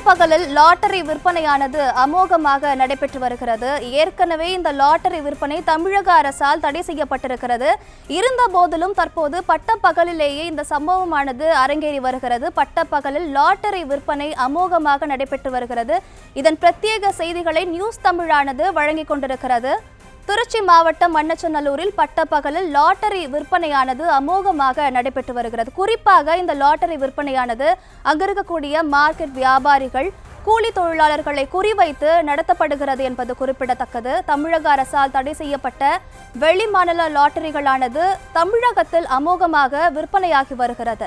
பட்டப்பகலில் lottery விற்பனையானது அமோகமாக நடைபெற்று வருகிறது ஏற்கனவே இந்த லாட்டரி விற்பனை தமிழக அரசால் தடை செய்யப்பட்டிருக்கிறது இருந்த போதிலும் தற்போது பட்டப்பகலிலேயே இந்த சம்பவமானது அரங்கேறி வருகிறது பட்டப்பகலில் லாட்டரி விற்பனை அமோகமாக நடைபெற்று வருகிறது இதன் பிரத்யேக செய்திகளை நியூஸ் தமிழானது வழங்கிக் கொண்டிருக்கிறது திருச்சி மாவட்டம் மண்ணச்சநல்லூரில் பட்டப்பகலில் லாட்டரி விற்பனையானது அமோகமாக நடைபெற்று வருகிறது குறிப்பாக இந்த லாட்டரி விற்பனையானது அங்க இருக்கக்கூடிய மார்க்கெட் வியாபாரிகள் கூலி தொழிலாளர்களை குறிவைத்து நடத்தப்படுகிறது என்பது குறிப்பிடத்தக்கது தமிழக அரசால் தடை செய்யப்பட்ட வெளிமாநில லாட்டரிகளானது தமிழகத்தில் அமோகமாக விற்பனையாகி வருகிறது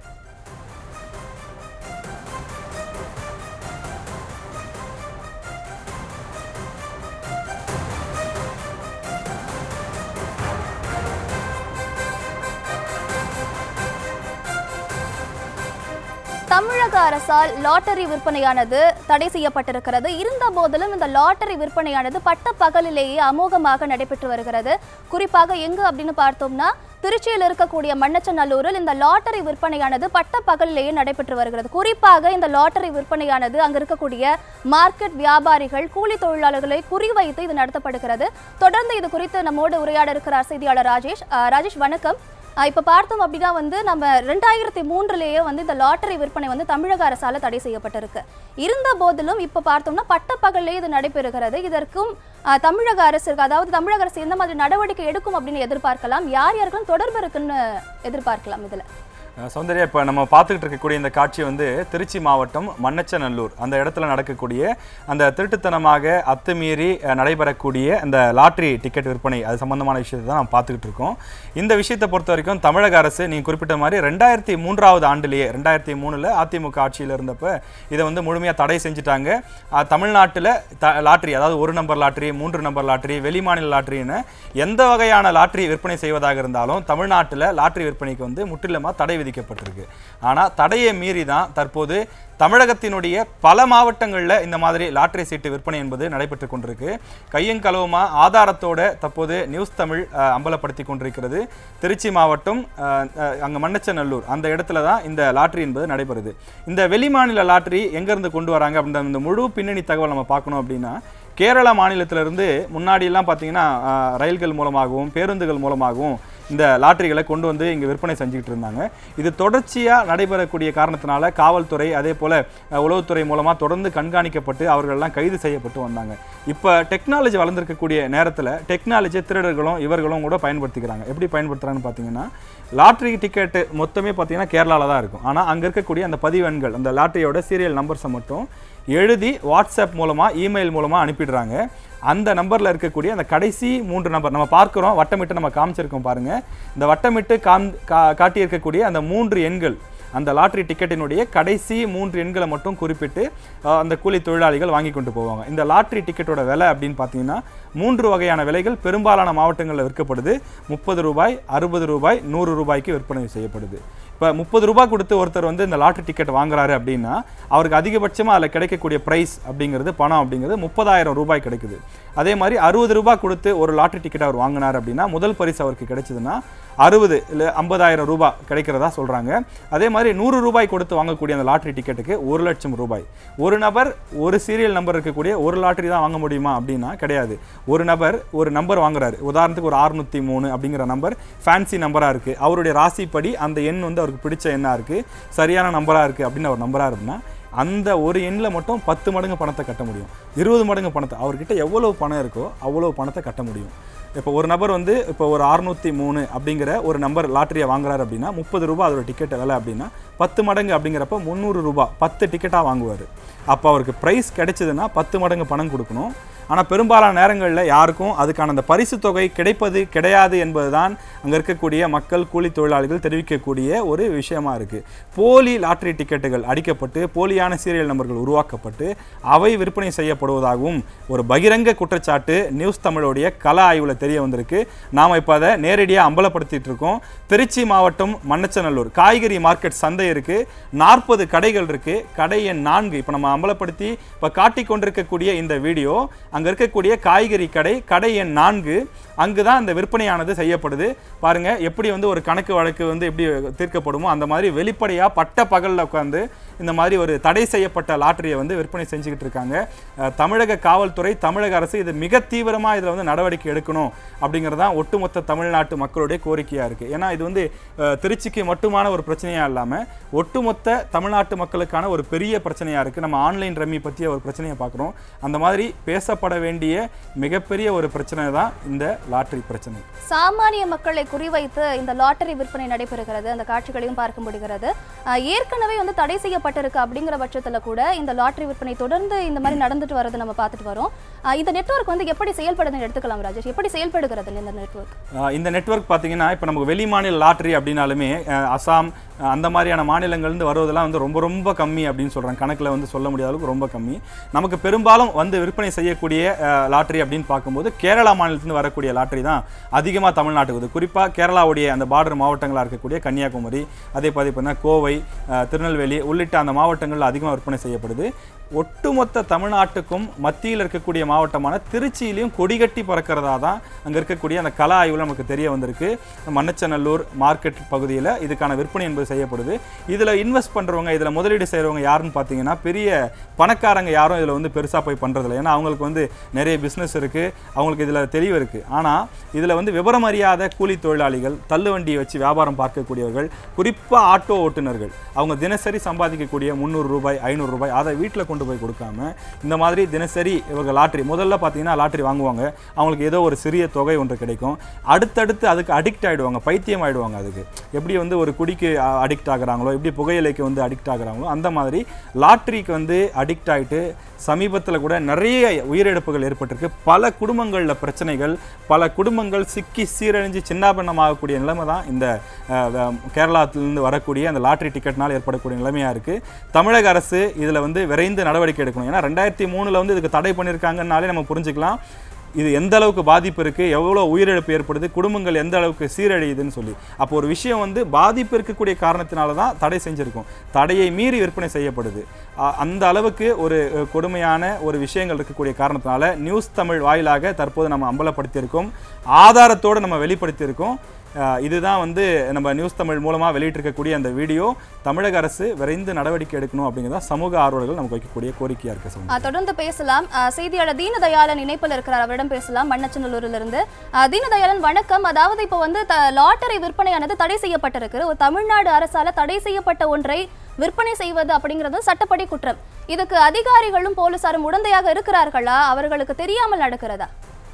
தமிழக அரசால் லாட்டரி விற்பனையானது தடை செய்யப்பட்டிருக்கிறது இருந்த போதிலும் இந்த லாட்டரி விற்பனையானது பட்ட பகலிலேயே அமோகமாக நடைபெற்று வருகிறது குறிப்பாக எங்கு அப்படின்னு பார்த்தோம்னா திருச்சியில் இருக்கக்கூடிய மண்ணச்சநல்லூரில் இந்த லாட்டரி விற்பனையானது பட்ட பகலிலேயே நடைபெற்று வருகிறது குறிப்பாக இந்த லாட்டரி விற்பனையானது அங்க இருக்கக்கூடிய மார்க்கெட் வியாபாரிகள் கூலி தொழிலாளர்களை குறிவைத்து இது நடத்தப்படுகிறது தொடர்ந்து இது குறித்து நம்மோடு உரையாட இருக்கிறார் செய்தியாளர் ராஜேஷ் அஹ், ராஜேஷ் வணக்கம் அஹ் இப்ப பார்த்தோம் அப்படின்னா வந்து நம்ம ரெண்டாயிரத்தி மூன்றுலயே வந்து இந்த லாட்டரி விற்பனை வந்து தமிழக அரசால தடை செய்யப்பட்டிருக்கு இருந்த போதிலும் இப்ப பார்த்தோம்னா பட்டப்பகல்லே இது நடைபெறுகிறது இதற்கும் அஹ், தமிழக அரசு இருக்கு அதாவது தமிழக அரசு எந்த மாதிரி நடவடிக்கை எடுக்கும் அப்படின்னு எதிர்பார்க்கலாம் யார் யாருக்கும் தொடர்பு இருக்குன்னு எதிர்பார்க்கலாம் இதுல அஹ் சௌந்தர்யா இப்போ நம்ம பார்த்துக்கிட்டு இருக்கக்கூடிய இந்த காட்சி வந்து திருச்சி மாவட்டம் மண்ணச்சநல்லூர் அந்த இடத்துல நடக்கக்கூடிய அந்த திருட்டுத்தனமாக அத்துமீறி அஹ், நடைபெறக்கூடிய அந்த லாட்ரி டிக்கெட் விற்பனை அது சம்பந்தமான விஷயத்தை தான் நம்ம பார்த்துக்கிட்டு இருக்கோம் இந்த விஷயத்தை பொறுத்த வரைக்கும் தமிழக அரசு நீங்கள் குறிப்பிட்ட மாதிரி ரெண்டாயிரத்தி மூன்றாவது ஆண்டுலேயே ரெண்டாயிரத்தி மூணில் அதிமுக ஆட்சியில் இருந்தப்ப இதை வந்து முழுமையாக தடை செஞ்சுட்டாங்க அஹ், தமிழ்நாட்டில் த லாட்ரி அதாவது ஒரு நம்பர் லாட்ரி மூன்று நம்பர் லாட்ரி வெளிமாநில லாட்ரின்னு எந்த வகையான லாட்ரி விற்பனை செய்வதாக இருந்தாலும் தமிழ்நாட்டில் லாட்ரி விற்பனைக்கு வந்து முற்றிலுமாக தடை விதிக்கப்பட்டிருக்கு ஆனால் தடையை மீறி தான் தற்போது தமிழகத்தினுடைய பல மாவட்டங்களில் இந்த மாதிரி லாட்டரி சீட்டு விற்பனை என்பது நடைபெற்று கொண்டிருக்கு கையங்களவுமா ஆதாரத்தோட தற்போது நியூஸ் தமிழ் அஹ், அம்பலப்படுத்தி கொண்டிருக்கிறது திருச்சி மாவட்டம் அஹ், அஹ், அங்க மண்ணச்சநல்லூர் அந்த இடத்துல தான் இந்த லாட்டரி என்பது நடைபெறுது இந்த வெளிமாநில லாட்டரி எங்கேருந்து கொண்டு வராங்க அப்படின்ற இந்த முழு பின்னணி தகவல் நம்ம பார்க்கணும் அப்படின்னா கேரள மாநிலத்திலிருந்து முன்னாடி எல்லாம் பார்த்தீங்கன்னா அஹ், ரயில்கள் மூலமாகவும் பேருந்துகள் மூலமாகவும் இந்த லாட்டரிகளை கொண்டு வந்து இங்கே விற்பனை செஞ்சுக்கிட்டு இருந்தாங்க இது தொடர்ச்சியாக நடைபெறக்கூடிய காரணத்தினால காவல்துறை அதே போல் உளவுத்துறை மூலமாக தொடர்ந்து கண்காணிக்கப்பட்டு அவர்கள்லாம் கைது செய்யப்பட்டு வந்தாங்க இப்போ டெக்னாலஜி வளர்ந்துருக்கக்கூடிய நேரத்தில் டெக்னாலஜி திருடர்களும் இவர்களும் கூட பயன்படுத்திக்கிறாங்க எப்படி பயன்படுத்துகிறாங்கன்னு பார்த்தீங்கன்னா லாட்ரி டிக்கெட்டு மொத்தமே பார்த்தீங்கன்னா கேரளாவில் தான் இருக்கும் ஆனால் அங்கே இருக்கக்கூடிய அந்த பதிவெண்கள் அந்த லாட்டரியோட சீரியல் நம்பர்ஸை மட்டும் எழுதி வாட்ஸ்அப் மூலமாக இமெயில் மூலமாக அனுப்பிடுறாங்க அந்த நம்பரில் இருக்கக்கூடிய அந்த கடைசி மூன்று நம்பர் நம்ம பார்க்குறோம் வட்டமிட்டு நம்ம காமிச்சிருக்கோம் பாருங்க இந்த வட்டமிட்டு காம் கா காட்டியிருக்கக்கூடிய அந்த மூன்று எண்கள் அந்த லாட்ரி டிக்கெட்டினுடைய கடைசி மூன்று எண்களை மட்டும் குறிப்பிட்டு அஹ், அந்த கூலி தொழிலாளிகள் வாங்கி கொண்டு போவாங்க இந்த லாட்ரி டிக்கெட்டோட விலை அப்படின்னு பார்த்தீங்கன்னா மூன்று வகையான விலைகள் பெரும்பாலான மாவட்டங்களில் விற்கப்படுது முப்பது ரூபாய் அறுபது ரூபாய் நூறு ரூபாய்க்கு விற்பனை செய்யப்படுது இப்போ முப்பது ரூபாய் கொடுத்து ஒருத்தர் வந்து இந்த லாட்டரி டிக்கெட் வாங்குறாரு அப்படின்னா அவருக்கு அதிகபட்சமாக அதில் கிடைக்கக்கூடிய ப்ரைஸ் அப்படிங்கிறது பணம் அப்படிங்கிறது முப்பதாயிரம் ரூபாய் கிடைக்குது அதே மாதிரி அறுபது ரூபாய் கொடுத்து ஒரு லாட்டரி டிக்கெட் அவர் வாங்கினார் அப்படின்னா முதல் பரிசு அவருக்கு கிடைச்சதுன்னா அறுபது இல்லை ஐம்பதாயிரம் ரூபாய் கிடைக்கிறதா சொல்கிறாங்க அதே மாதிரி நூறு ரூபாய் கொடுத்து வாங்கக்கூடிய அந்த லாட்டரி டிக்கெட்டுக்கு ஒரு லட்சம் ரூபாய் ஒரு நபர் ஒரு சீரியல் நம்பர் இருக்கக்கூடிய ஒரு லாட்டரி தான் வாங்க முடியுமா அப்படின்னா கிடையாது ஒரு நபர் ஒரு நம்பர் வாங்குறாரு உதாரணத்துக்கு ஒரு அறுநூத்தி மூணு அப்படிங்கிற நம்பர் ஃபேன்சி நம்பராக இருக்குது அவருடைய ராசிப்படி அந்த எண் வந்து அவருக்கு பிடிச்ச எண்ணாக இருக்குது சரியான நம்பராக இருக்குது அப்படின்னு அவர் நம்பராக இருக்குன்னா அந்த ஒரு எண்ணில் மட்டும் பத்து மடங்கு பணத்தை கட்ட முடியும் இருபது மடங்கு பணத்தை அவர்கிட்ட எவ்வளவு பணம் இருக்கோ அவ்வளவு பணத்தை கட்ட முடியும் இப்போ ஒரு நபர் வந்து இப்போ ஒரு அறுநூத்தி மூணு அப்படிங்கிற ஒரு நம்பர் லாட்டரியை வாங்குறாரு அப்படின்னா முப்பது ரூபாய் அதோட டிக்கெட் விலை அப்படின்னா பத்து மடங்கு அப்படிங்கிறப்ப முந்நூறு ரூபாய் பத்து டிக்கெட்டாக வாங்குவார் அப்போ அவருக்கு ப்ரைஸ் கிடைச்சதுன்னா பத்து மடங்கு பணம் கொடுக்கணும் ஆனால் பெரும்பாலான நேரங்களில் யாருக்கும் அதுக்கான அந்த பரிசு தொகை கிடைப்பது கிடையாது என்பதுதான் அங்கே இருக்கக்கூடிய மக்கள் கூலி தொழிலாளிகள் தெரிவிக்கக்கூடிய ஒரு விஷயமா இருக்குது போலி லாட்டரி டிக்கெட்டுகள் அடிக்கப்பட்டு போலியான சீரியல் நம்பர்கள் உருவாக்கப்பட்டு அவை விற்பனை செய்யப்படுவதாகவும் ஒரு பகிரங்க குற்றச்சாட்டு நியூஸ் தமிழோடைய கள ஆய்வில் தெரிய வந்திருக்கு நாம் இப்போ அதை நேரடியாக அம்பலப்படுத்திட்டு இருக்கோம் திருச்சி மாவட்டம் மண்ணச்சநல்லூர் காய்கறி மார்க்கெட் சந்தை இருக்குது நாற்பது கடைகள் இருக்குது கடை எண் நான்கு இப்போ நம்ம அம்பலப்படுத்தி இப்போ காட்டிக் கொண்டிருக்கக்கூடிய இந்த வீடியோ அங்க இருக்கக்கூடிய காய்கறி கடை கடை எண் நான்கு அங்கு தான் அந்த விற்பனையானது செய்யப்படுது பாருங்க எப்படி வந்து ஒரு கணக்கு வழக்கு வந்து எப்படி தீர்க்கப்படுமோ அந்த மாதிரி வெளிப்படையா பட்ட பகல்ல உட்காந்து இந்த மாதிரி ஒரு தடை செய்யப்பட்ட லாட்டரியை வந்து விற்பனை செஞ்சுக்கிட்டு இருக்காங்க அஹ், தமிழக காவல்துறை தமிழக அரசு இது மிக தீவிரமா இதுல வந்து நடவடிக்கை எடுக்கணும் அப்படிங்கிறது தான் ஒட்டுமொத்த தமிழ்நாட்டு மக்களுடைய கோரிக்கையா இருக்கு ஏன்னா இது வந்து அஹ், திருச்சிக்கு மட்டுமான ஒரு பிரச்சனையா இல்லாம ஒட்டுமொத்த தமிழ்நாட்டு மக்களுக்கான ஒரு பெரிய பிரச்சனையா இருக்கு நம்ம ஆன்லைன் ரம்மி பற்றிய ஒரு பிரச்சனையை பார்க்குறோம் அந்த மாதிரி பேசப்பட வேண்டிய மிகப்பெரிய ஒரு பிரச்சனை தான் இந்த லாட்டரி பிரச்சனை சாமானிய மக்களை குறிவைத்து இந்த லாட்டரி விற்பனை நடைபெறுகிறது அந்த காட்சிகளையும் பார்க்க முடிகிறது அஹ், ஏற்கனவே வந்து தடை செய்யப்பட்டிருக்கு அப்படிங்கிற பட்சத்துல கூட இந்த லாட்டரி விற்பனை தொடர்ந்து இந்த மாதிரி நடந்துட்டு வரதை நம்ம பார்த்துட்டு வரோம் அஹ், இந்த நெட்வொர்க் வந்து எப்படி செயல்படுதுன்னு எடுத்துக்கலாம் ராஜேஷ் எப்படி செயல்படுகிறது இந்த நெட்வொர்க் ஆஹ் இந்த நெட்வொர்க் பார்த்தீங்கன்னா இப்போ நமக்கு வெளி மாநில லாட்டரி அப்படின்னாலுமே ஆஹ் அசாம் ஆஹ் அந்த மாதிரியான மாநிலங்கள்லேருந்து வருவதெல்லாம் வந்து ரொம்ப ரொம்ப கம்மி அப்படின்னு சொல்கிறாங்க கணக்கில் வந்து சொல்ல முடியாத அளவுக்கு ரொம்ப கம்மி நமக்கு பெரும்பாலும் வந்து விற்பனை செய்யக்கூடிய லாட்டரி அப்படின்னு பார்க்கும்போது கேரளா மாநிலத்திலிருந்து வரக்கூடிய லாட்டரி தான் அதிகமாக தமிழ்நாட்டுக்கு வருது குறிப்பாக கேரளாவுடைய அந்த பார்டர் மாவட்டங்களாக இருக்கக்கூடிய கன்னியாகுமரி அதே மாதிரி பார்த்தீங்கன்னா கோவை ஆஹ் திருநெல்வேலி உள்ளிட்ட அந்த மாவட்டங்களில் அதிகமாக விற்பனை செய்யப்படுது ஒட்டுமொத்த தமிழ்நாட்டுக்கும் மத்தியில் இருக்கக்கூடிய மாவட்டமான திருச்சியிலையும் கொடிகட்டி பறக்கிறதா தான் அங்கே இருக்கக்கூடிய அந்த கலா ஆய்வில் நமக்கு தெரிய வந்திருக்கு மண்ணச்சநல்லூர் மார்க்கெட் பகுதியில் இதுக்கான விற்பனை என்பது செய்யப்படுது இதில் இன்வெஸ்ட் பண்ணுறவங்க இதில் முதலீடு செய்கிறவங்க யாருன்னு பார்த்தீங்கன்னா பெரிய பணக்காரங்க யாரும் இதில் வந்து பெருசாக போய் பண்ணுறதில்ல ஏன்னா அவங்களுக்கு வந்து நிறைய பிஸ்னஸ் இருக்குது அவங்களுக்கு இதில் தெளிவு இருக்குது ஆனால் இதில் வந்து விவரம் அறியாத கூலி தொழிலாளிகள் தள்ளுவண்டியை வச்சு வியாபாரம் பார்க்கக்கூடியவர்கள் குறிப்பாக ஆட்டோ ஓட்டுநர்கள் அவங்க தினசரி சம்பாதிக்கக்கூடிய முந்நூறு ரூபாய் ஐநூறு ரூபாய் அதை வீட்டில் கொண்டு போய் கொடுக்காம இந்த மாதிரி தினசரி இவங்க லாட்ரி முதல்ல பார்த்தீங்கன்னா லாட்ரி வாங்குவாங்க அவங்களுக்கு ஏதோ ஒரு சிறிய தொகை ஒன்று கிடைக்கும் அடுத்தடுத்து அதுக்கு அடிக்ட் ஆகிடுவாங்க பைத்தியம் ஆகிடுவாங்க அதுக்கு எப்படி வந்து ஒரு குடிக்கு அடிக்ட் ஆகுறாங்களோ எப்படி புகையிலைக்கு வந்து அடிக்ட் ஆகுறாங்களோ அந்த மாதிரி லாட்ரிக்கு வந்து அடிக்ட் ஆகிட்டு சமீபத்தில் கூட நிறைய உயிரிழப்புகள் ஏற்பட்டிருக்கு பல குடும்பங்களில் பிரச்சனைகள் பல குடும்பங்கள் சிக்கி சீரழிஞ்சு சின்னாபின்னமாகக்கூடிய நிலைமை தான் இந்த அஹ், வ- கேரளாத்திலிருந்து வரக்கூடிய அந்த லாட்ரி டிக்கெட்னால் ஏற்படக்கூடிய நிலைமையாக இருக்குது தமிழக அரசு இதில் வந்து விரைந்து நடவடிக்கை எடுக்கணும் ஏன்னா ரெண்டாயிரத்தி மூணில் வந்து இதுக்கு தடை பண்ணியிருக்காங்கன்னாலே நம்ம புரிஞ்சுக்கலாம் இது எந்த அளவுக்கு பாதிப்பு இருக்கு எவ்வளோ உயிரிழப்பு ஏற்படுது குடும்பங்கள் எந்த அளவுக்கு சீரழியுதுன்னு சொல்லி அப்போ ஒரு விஷயம் வந்து பாதிப்பு இருக்கக்கூடிய காரணத்தினால தான் தடை செஞ்சிருக்கும் தடையை மீறி விற்பனை செய்யப்படுது அ- அந்த அளவுக்கு ஒரு அஹ், கொடுமையான ஒரு விஷயங்கள் இருக்கக்கூடிய காரணத்தினால நியூஸ் தமிழ் வாயிலாக தற்போது நம்ம அம்பலப்படுத்தியிருக்கோம் ஆதாரத்தோடு நம்ம வெளிப்படுத்தியிருக்கோம் அஹ், இதுதான் வந்து நம்ம நியூஸ் தமிழ் மூலமாக வெளியிட்டிருக்கக்கூடிய அந்த வீடியோ தமிழக அரசு விரைந்து நடவடிக்கை எடுக்கணும் அப்படிங்கிறதா சமூக ஆர்வலர்கள் நமக்கு வைக்கக்கூடிய கோரிக்கையாக இருக்கு சார் ஆ, தொடர்ந்து பேசலாம் ஆ, செய்தியாளர் தீனதயாளன் இணைப்பில் இருக்கிறார் அவரிடம் பேசலாம் மண்ணச்சநல்லூரில் இருந்து ஆ, தீனதயாளன் வணக்கம் அதாவது இப்போ வந்து த- லாட்டரி விற்பனையானது தடை செய்யப்பட்டிருக்கு ஒரு தமிழ்நாடு அரசால தடை செய்யப்பட்ட ஒன்றை விற்பனை செய்வது அப்படிங்கிறது சட்டப்படி குற்றம் இதுக்கு அதிகாரிகளும் போலீசாரும் உடந்தையாக இருக்கிறார்களா அவர்களுக்கு தெரியாமல் நடக்கிறதா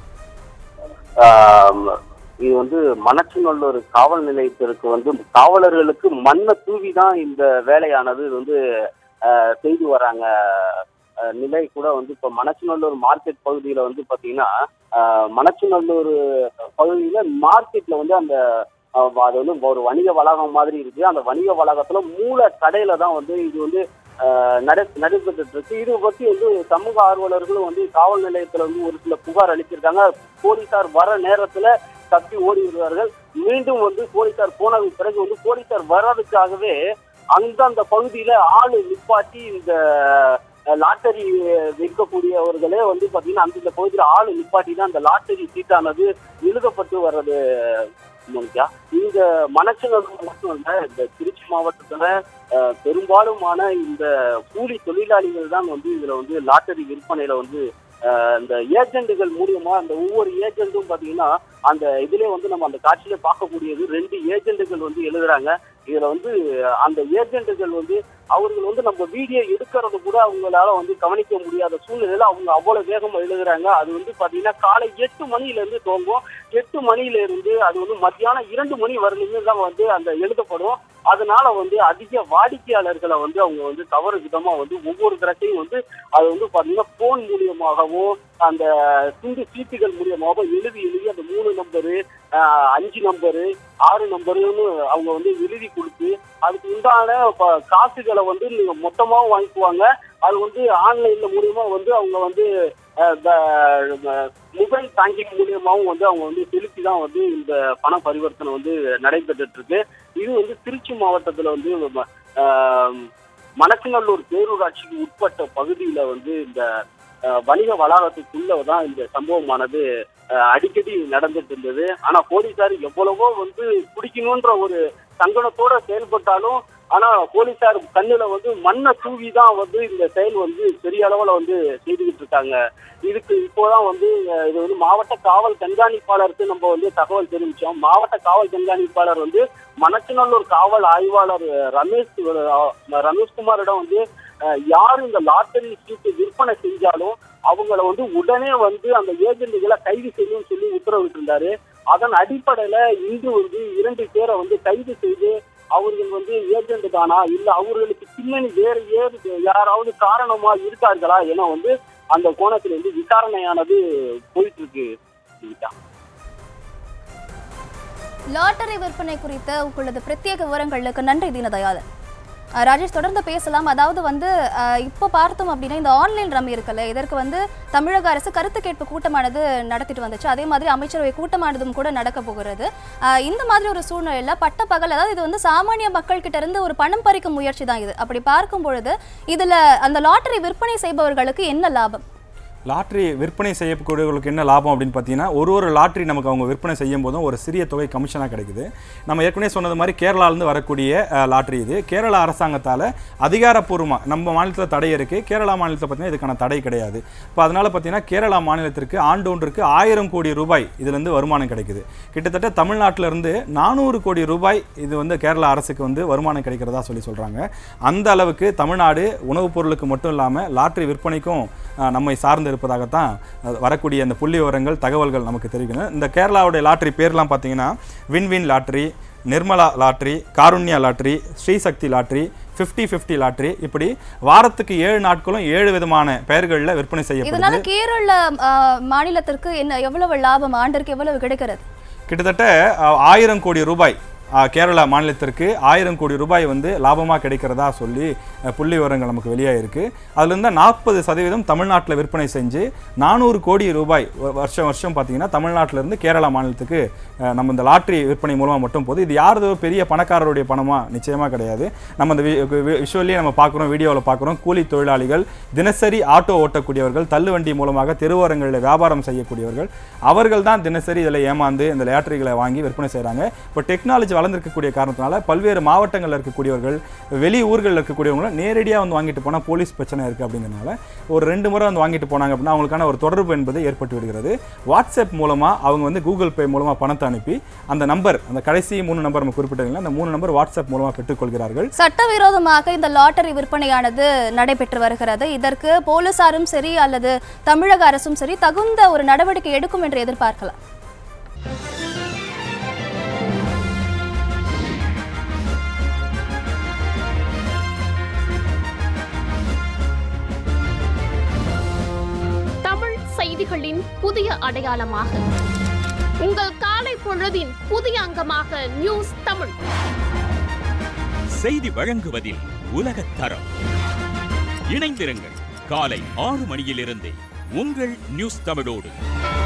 ஆம், இது வந்து மணச்சநல்லூர் காவல் நிலையத்திற்கு வந்து காவலர்களுக்கு மண்ணை தூவி தான் இந்த வேலையானது இது வந்து ஆஹ், செய்து வராங்க ஆஹ், நிலை கூட வந்து இப்போ மணச்சநல்லூர் மார்க்கெட் பகுதியில் வந்து பார்த்தீங்கன்னா ஆஹ், மணச்சநல்லூர் பகுதியில் மார்க்கெட்டில் வந்து அந்த ஆஹ், அது வந்து ஒரு வணிக வளாகம் மாதிரி இருக்கு அந்த வணிக வளாகத்துல மூல கடையில தான் வந்து இது வந்து ஆஹ், நட நடைபெற்றுட்டு இருக்கு இது பத்தி வந்து சமூக ஆர்வலர்களும் வந்து காவல் நிலையத்துல வந்து ஒரு சில புகார் அளிச்சிருக்காங்க போலீசார் வர நேரத்துல தப்பி ஓடி வருவார்கள் மீண்டும் வந்து போலீசார் போனதுக்கு பிறகு வந்து போலீசார் வர்றதுக்காகவே அங்க அந்த பகுதியில ஆளு நிப்பாட்டி இந்த அஹ், லாட்டரி விற்கக்கூடியவர்களே வந்து பாத்தீங்கன்னா அந்தந்த பகுதியில ஆளு நிப்பாட்டி தான் அந்த லாட்டரி சீட்டானது எழுதப்பட்டு வர்றது மோனிகா இந்த மணச்சநல்லூர் மட்டும் இல்ல இந்த திருச்சி மாவட்டத்துல அஹ், பெரும்பாலுமான இந்த கூலி தொழிலாளிகள் தான் வந்து இதுல வந்து லாட்டரி விற்பனையில வந்து அஹ், இந்த ஏஜென்ட்டுகள் மூலியமா அந்த ஒவ்வொரு ஏஜென்ட்டும் பாத்தீங்கன்னா அந்த இதுலயே வந்து நம்ம அந்த காட்சியில பார்க்கக்கூடியது ரெண்டு ஏஜென்ட்டுகள் வந்து எழுதுறாங்க இதுல வந்து அந்த ஏஜென்ட்டுகள் வந்து அவர்கள் வந்து நம்ம வீடியோ எடுக்கிறது கூட அவங்களால வந்து கவனிக்க முடியாத சூழ்நிலையில அவங்க அவ்வளவு வேகமா எழுதுறாங்க அது வந்து பாத்தீங்கன்னா காலை எட்டு மணில இருந்து துவங்கும் எட்டு மணியில இருந்து அது வந்து மத்தியானம் இரண்டு மணி வரலுமே தான் வந்து அந்த எழுதப்படும் அதனால வந்து அதிக வாடிக்கையாளர்களை வந்து அவங்க வந்து தவறு விதமா வந்து ஒவ்வொரு தரத்தையும் வந்து அது வந்து பாத்தீங்கன்னா போன் மூலியமாகவோ அந்த துண்டு சீட்டுகள் மூலியமாகவோ எழுதி எழுதி அந்த மூணு நம்பரு ஆஹ், அஞ்சு நம்பரு ஆறு நம்பருன்னு அவங்க வந்து எழுதி கொடுத்து அதுக்கு உண்டான ப- காசுகளை வந்து நீங்க மொத்தமாவும் வாங்கிக்குவாங்க அது வந்து ஆன்லைன்ல மூலியமா வந்து அவங்க வந்து மொபைல் பேங்கிங் மூலியமாவும் வந்து அவங்க வந்து செலுத்தி தான் வந்து இந்த பண பரிவர்த்தனை வந்து நடைபெற்றுட்டு இருக்கு இது வந்து திருச்சி மாவட்டத்துல வந்து ஆஹ், மணச்சநல்லூர் பேரூராட்சிக்கு உட்பட்ட பகுதியில வந்து இந்த அஹ், வணிக வளாகத்துக்குள்ள தான் இந்த சம்பவமானது அஹ், அடிக்கடி நடந்துட்டு இருந்தது ஆனா போலீசார் எவ்வளவோ வந்து பிடிக்கணுன்ற ஒரு சங்கடத்தோட செயல்பட்டாலும் ஆனா போலீசார் கண்ணுல வந்து மண்ணை தூவி தான் வந்து இந்த செயல் வந்து பெரிய அளவுல வந்து செய்துகிட்டு இருக்காங்க இதுக்கு இப்போதான் வந்து அஹ், இது வந்து மாவட்ட காவல் கண்காணிப்பாளருக்கு நம்ம வந்து தகவல் தெரிவிச்சோம் மாவட்ட காவல் கண்காணிப்பாளர் வந்து மணச்சநல்லூர் காவல் ஆய்வாளர் அஹ், ரமேஷ் அஹ், ரமேஷ்குமாரிடம் வந்து அஹ், யார் இந்த லாட்டரி சீட்டு விற்பனை செஞ்சாலும் அவங்கள வந்து உடனே வந்து அந்த ஏஜென்ட்டுகளை கைது செய்யணும்னு சொல்லி உத்தரவிட்டு இருந்தாரு அதன் அடிப்படையில இன்று வந்து இரண்டு பேரை வந்து கைது செய்து அவர்கள் வந்து ஏஜென்ட் தானா இல்ல அவர்களுக்கு பின்னணி வேறு ஏது யாராவது காரணமா இருக்கார்களா என வந்து அந்த கோணத்தில் வந்து விசாரணையானது போயிட்டு இருக்கு கீதா. லாட்டரி விற்பனை குறித்த உங்களது பிரத்யேக விவரங்களுக்கு நன்றி தீனதயாளன் அஹ் ராஜேஷ் தொடர்ந்து பேசலாம் அதாவது வந்து அஹ், இப்போ பார்த்தோம் அப்படின்னா இந்த ஆன்லைன் ரம்மி இருக்குல்ல இதற்கு வந்து தமிழக அரசு கருத்து கேட்பு கூட்டமானது நடத்திட்டு வந்துச்சு அதே மாதிரி அமைச்சரவை கூட்டமானதும் கூட நடக்க போகிறது அஹ், இந்த மாதிரி ஒரு சூழ்நிலையில பட்ட பகல் அதாவது இது வந்து சாமானிய மக்கள் கிட்ட இருந்து ஒரு பணம் பறிக்கும் முயற்சி தான் இது அப்படி பார்க்கும் பொழுது இதுல அந்த லாட்டரி விற்பனை செய்பவர்களுக்கு என்ன லாபம் லாட்ரி விற்பனை செய்யக்கூடியவர்களுக்கு என்ன லாபம் அப்படின்னு பார்த்தீங்கன்னா ஒரு ஒரு லாட்ரி நமக்கு அவங்க விற்பனை செய்யும் போதும் ஒரு சிறிய தொகை கமிஷனாக கிடைக்குது நம்ம ஏற்கனவே சொன்னது மாதிரி கேரளாலேருந்து வரக்கூடிய அஹ், லாட்ரி இது கேரளா அரசாங்கத்தால் அதிகாரப்பூர்வமாக நம்ம மாநிலத்தில் தடை இருக்குது கேரளா மாநிலத்தில் பார்த்தீங்கன்னா இதுக்கான தடை கிடையாது இப்போ அதனால் பார்த்தீங்கன்னா கேரளா மாநிலத்திற்கு ஆண்டொன்றுக்கு ஆயிரம் கோடி ரூபாய் இதுலேருந்து வருமானம் கிடைக்குது கிட்டத்தட்ட தமிழ்நாட்டில இருந்து நானூறு கோடி ரூபாய் இது வந்து கேரளா அரசுக்கு வந்து வருமானம் கிடைக்கிறதா சொல்லி சொல்கிறாங்க அந்த அளவுக்கு தமிழ்நாடு உணவுப் பொருளுக்கு மட்டும் இல்லாமல் லாட்ரி விற்பனைக்கும் அஹ், நம்மை சார்ந்து இருப்பதாகத்தான் அஹ், வரக்கூடிய அந்த புள்ளி விவரங்கள் தகவல்கள் நமக்கு தெரிவிக்கணும் இந்த கேரளாவுடைய லாட்ரி பேர்லாம் பார்த்தீங்கன்னா win win lottery Nirmala lottery Karunya lottery Sreesakthi lottery fifty fifty lottery இப்படி வாரத்துக்கு ஏழு நாட்களும் ஏழு விதமான பெயர்களில் விற்பனை செய்யப்படுது இதனால கேரள அஹ், மாநிலத்திற்கு என்ன எவ்வளவு லாபம் ஆண்டிற்கு எவ்வளவு கிடைக்கிறது கிட்டத்தட்ட அஹ், ஆயிரம் கோடி ரூபாய் அஹ், கேரளா மாநிலத்திற்கு ஆயிரம் கோடி ரூபாய் வந்து லாபமாக கிடைக்கிறதா சொல்லி அஹ், புள்ளி விவரங்கள் நமக்கு வெளியாயிருக்கு அதுலேருந்து நாற்பது சதவீதம் தமிழ்நாட்டில் விற்பனை செஞ்சு நானூறு கோடி ரூபாய் வ- வருஷம் வருஷம் பார்த்தீங்கன்னா தமிழ்நாட்டில இருந்து கேரளா மாநிலத்துக்கு அஹ், நம்ம இந்த லாட்ரி விற்பனை மூலமாக மட்டும் போகுது இது யாரதோ பெரிய பணக்காரருடைய பணமா நிச்சயமாக கிடையாது நம்ம இந்த விஷுவலியே நம்ம பார்க்குறோம் வீடியோவில் பார்க்குறோம் கூலி தொழிலாளிகள் தினசரி ஆட்டோ ஓட்டக்கூடியவர்கள் தள்ளுவண்டி மூலமாக தெருவோரங்களில் வியாபாரம் செய்யக்கூடியவர்கள் அவர்கள் தான் தினசரி இதில் ஏமாந்து இந்த லாட்டரிகளை வாங்கி விற்பனை செய்கிறாங்க இப்போ டெக்னாலஜி வளர்ந்துருக்கக்கூடிய காரணத்தினால பல்வேறு மாவட்டங்களில் இருக்கக்கூடியவர்கள் வெளி ஊர்களில் இருக்கக்கூடியவங்களும் நேரடியாக வந்து வாங்கிட்டு போனால் போலீஸ் பிரச்சனை இருக்குது அப்படிங்கிறனால ஒரு ரெண்டு முறை வந்து வாங்கிட்டு போனாங்க அப்படின்னா அவங்களுக்கான ஒரு தொடர்பு என்பது ஏற்பட்டு விடுகிறது வாட்ஸ்அப் மூலமாக அவங்க வந்து கூகுள் பே மூலமாக பணத்தை அனுப்பி அந்த நம்பர் அந்த கடைசி மூணு நம்பர் நம்ம குறிப்பிட்டீங்களா அந்த மூணு நம்பர் வாட்ஸ்அப் மூலமாக பெற்றுக்கொள்கிறார்கள் சட்டவிரோதமாக இந்த லாட்டரி விற்பனையானது நடைபெற்று வருகிறது இதற்கு போலீசாரும் சரி அல்லது தமிழக அரசும் சரி தகுந்த ஒரு நடவடிக்கை எடுக்கும் என்று எதிர்பார்க்கலாம் தமிழ் செய்திகளின் புதிய அடையாளமாக உங்கள் காலை பொழுதின் புதிய அங்கமாக நியூஸ் தமிழ் செய்தி வழங்குவதில் உலகத் தரம் இணைந்திருங்கள் காலை ஆறு மணியிலிருந்தே உங்கள் நியூஸ் தமிழோடு